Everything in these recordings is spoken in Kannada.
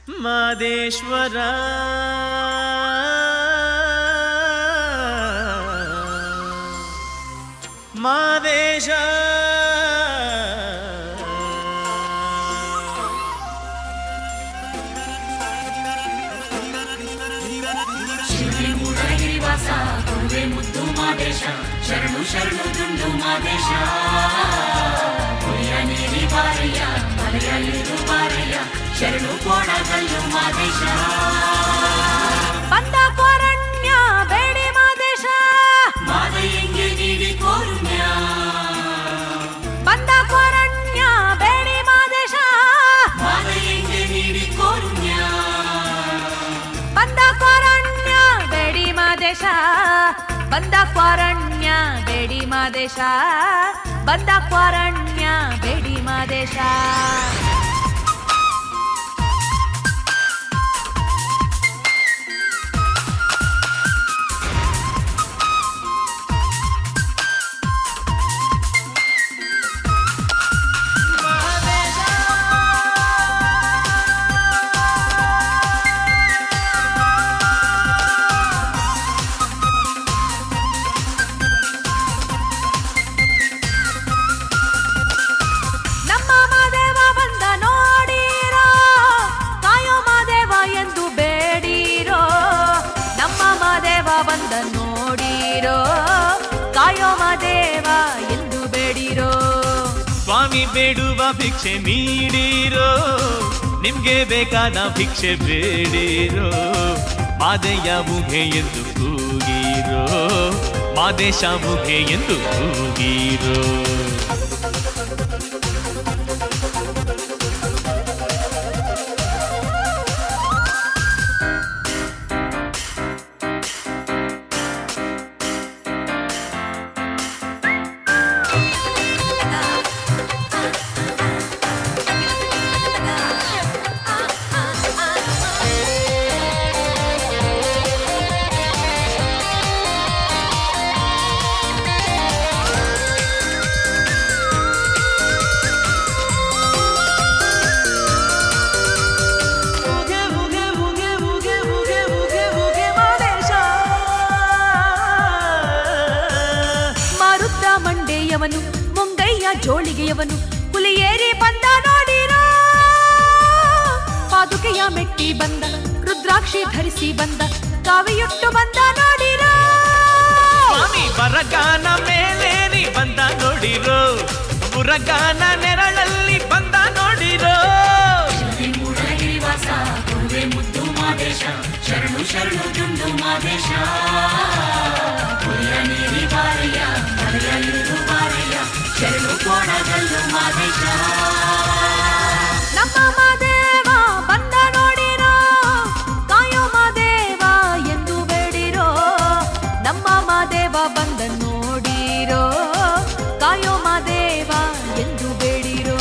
ಮಾದೇಶ್ವರ ಮಾದೇಶ ಶ್ರೀಮೂಢಗಿರಿವಾಸ ಗುರುವೆ ಮುದ್ದು ಮಾದೇಶ ಶರಣು ಶರಣು ದುಂಡು ಮಾದೇಶ ಹುಲಿಯ ನೀರಿ ಬಾರಯ್ಯ ಮಲೆಯ ಇಳಿದು ಬಾರಯ್ಯ ಶರಣು ಕೋಣಗಲ್ಲು ಮಾದೇಶ ಬಂದ ಕೋರಣ್ಯ ಬೇಡಿ ಮಾದೇಶ ಮಾದಯ್ಯಂಗೆ ನೀಡಿ ಕೋರುಣ್ಯ ಬಂದ ಕೋರಣ್ಯ ಬೇಡಿ ಮಾದೇಶ ಮಾದಯ್ಯಂಗೆ ನೀಡಿ ಕೋರುಣ್ಯ ಬಂದ ಕೋರಣ್ಯ ಬೇಡಿ ಮಾದೇಶ ಬಂದ ಕೋರಣ್ಯ ಬೇಡಿ ಮಾದೇಶ ಬಂದ ಕೋರಣ್ಯ ಬೇಡಿ ಮಾದೇಶ ನಮ್ಮ ಮಾದೇವ ಬಂದ ನೋಡಿರೋ ಕಾಯೋ ಮಾದೇವ ಎಂದು ಬೇಡಿರೋ ನಮ್ಮ ಮಾದೇವ ಬಂದ ನೋಡಿರೋ ಕಾಯೋ ಮಾದೇವ ಎಂದು ಬೇಡಿರೋ ಸ್ವಾಮಿ ಬೇಡುವ ಭಿಕ್ಷೆ ನೀಡಿರೋ ನಿಮ್ಗೆ ಬೇಕಾದ ಭಿಕ್ಷೆ ಬೇಡಿರೋ ಮಾದಯ್ಯ ಮುಖೆ ಎಂದು ಕೂಗಿರೋ ಮಾದೇಶ ಮುಖೆ ಎಂದು ಕೂಗಿರೋ ಉಗೆ ಉಗೆ ಉಗೆ ಉಗೆ ಉಗೆ ಉಗೆ ಉಗೆ ಮಾದೇಶ ಮಾರುತ್ತ ಮಂಡೆಯವನು ಮುಂಗಯ್ಯ ಜೋಳಿಗೆಯವನು ಹುಲಿಯೇರಿ ಬಂದ ನೋಡಿರೋ ಪಾದುಕೆಯ ಮೆಟ್ಟಿ ಬಂದ ರುದ್ರಾಕ್ಷಿ ಧರಿಸಿ ಬಂದ ಕಾವಿಯುಟ್ಟು ಬಂದ ನೋಡಿರೋ ಸ್ವಾಮಿ ಬರಗಾನ ಮೇಲೇರಿ ಬಂದ ನೋಡಿರೋ ಬುರಗಾನ ನೆರಳಲ್ಲಿ ಬಂದ ನೋಡಿರೋ ಶ್ರೀಮೂಢಗಿರಿವಾಸ ಗುರುವೆ ಮುದ್ದು ಮಾದೇಶ ಶರಣು ಶರಣು ದುಂಡು ಮಾದೇಶ ಹುಲಿಯ ನೀರಿ ಬಾರಯ್ಯ ಮಲೆಯ ಇಳಿದು ಬಾರಯ್ಯ ಶರಣು ಕೋಣಗಲ್ಲು ಮಾದೇಶ ನಮ್ಮ ಮಾದೇವ ಬಂದ ನೋಡಿರೋ ಕಾಯೋ ಮಾದೇವ ಎಂದು ಬೇಡಿರೋ ನಮ್ಮ ಮಾದೇವ ಬಂದ ನೋಡಿರೋ ಕಾಯೋ ಮಾದೇವ ಎಂದು ಬೇಡಿರೋ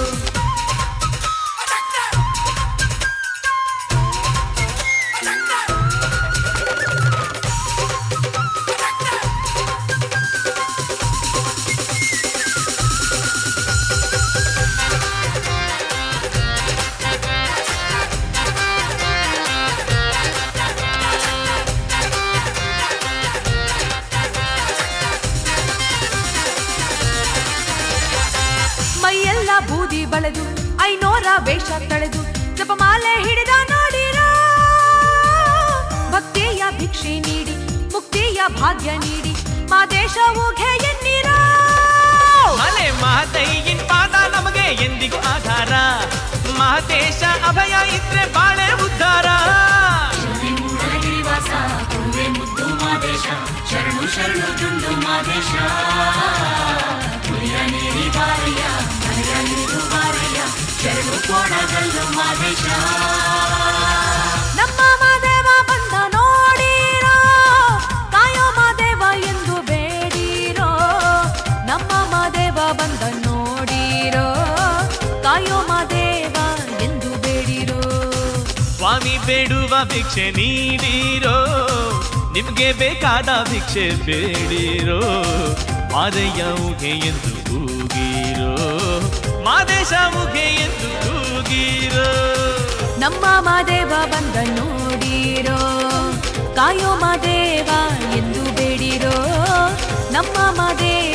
ಮೈಯೆಲ್ಲ ಬೂದಿ ಬಳೆದು ಐನೋರ ವೇಷ ತಳೆದು ಜಪಮಾಲೆ ಹಿಡಿದ ನೋಡಿರೋ ಭಕ್ತಿಯ ಭಿಕ್ಷೆ ನೀಡಿ ಮುಕ್ತಿಯ ಭಾಗ್ಯ ನೀಡಿ ಮಾದೇಶ ಊಘೆ ಎನ್ನಿರೋ ಮಲೆ ಮಾತಯ್ಯನ ಪಾದ ನಮಗೆ ಎಂದಿಗೂ ಆಧಾರ ಮಹದೇಶ ಅಭಯ ಇದ್ರೆ ಬಾಳೆ ಉದ್ಧಾರ ಶ್ರೀಮೂಢಗಿರಿವಾಸ ಗುರುವೆ ಮುದ್ದು ಮಾದೇಶ ಶರಣು ಶರಣು ದುಂಡು ಮಾದೇಶ ಹುಲಿಯ ನೀರಿ ಬಾರಯ್ಯ ಮಲೆಯ ಇಳಿದು ಬಾರಯ್ಯ ಶರಣು ಕೋಣಗಲ್ಲು ಮಾದೇಶ ನಮ್ಮ ಮಾದೇವ ಬಂದ ನೋಡಿರೋ ಕಾಯೋ ಮಾದೇವ ಎಂದು ಬೇಡಿರೋ ನಮ್ಮ ಮಾದೇವ ಬಂದ ನೋಡಿರೋ ಕಾಯೋ ಮಾದೇವ ಎಂದು ಬೇಡಿರೋ ಸ್ವಾಮಿ ಬೇಡುವ ಭಿಕ್ಷೆ ನೀಡಿರೋ ನಿಮ್ಗೆ ಬೇಕಾದ ಭಿಕ್ಷೆ ಬೇಡಿರೋ ಮಾದಯ್ಯ ಮುಖೆ ಎಂದು ಕೂಗಿರೋ ಮಾದೇಶ ಮುಖೆ ಎಂದು ಕೂಗಿರೋ ನಮ್ಮ ಮಾದೇವ ಬಂದ ನೋಡಿರೋ ಕಾಯೋ ಮಾದೇವ ಎಂದು ಬೇಡಿರೋ ನಮ್ಮ ಮಾದೇವ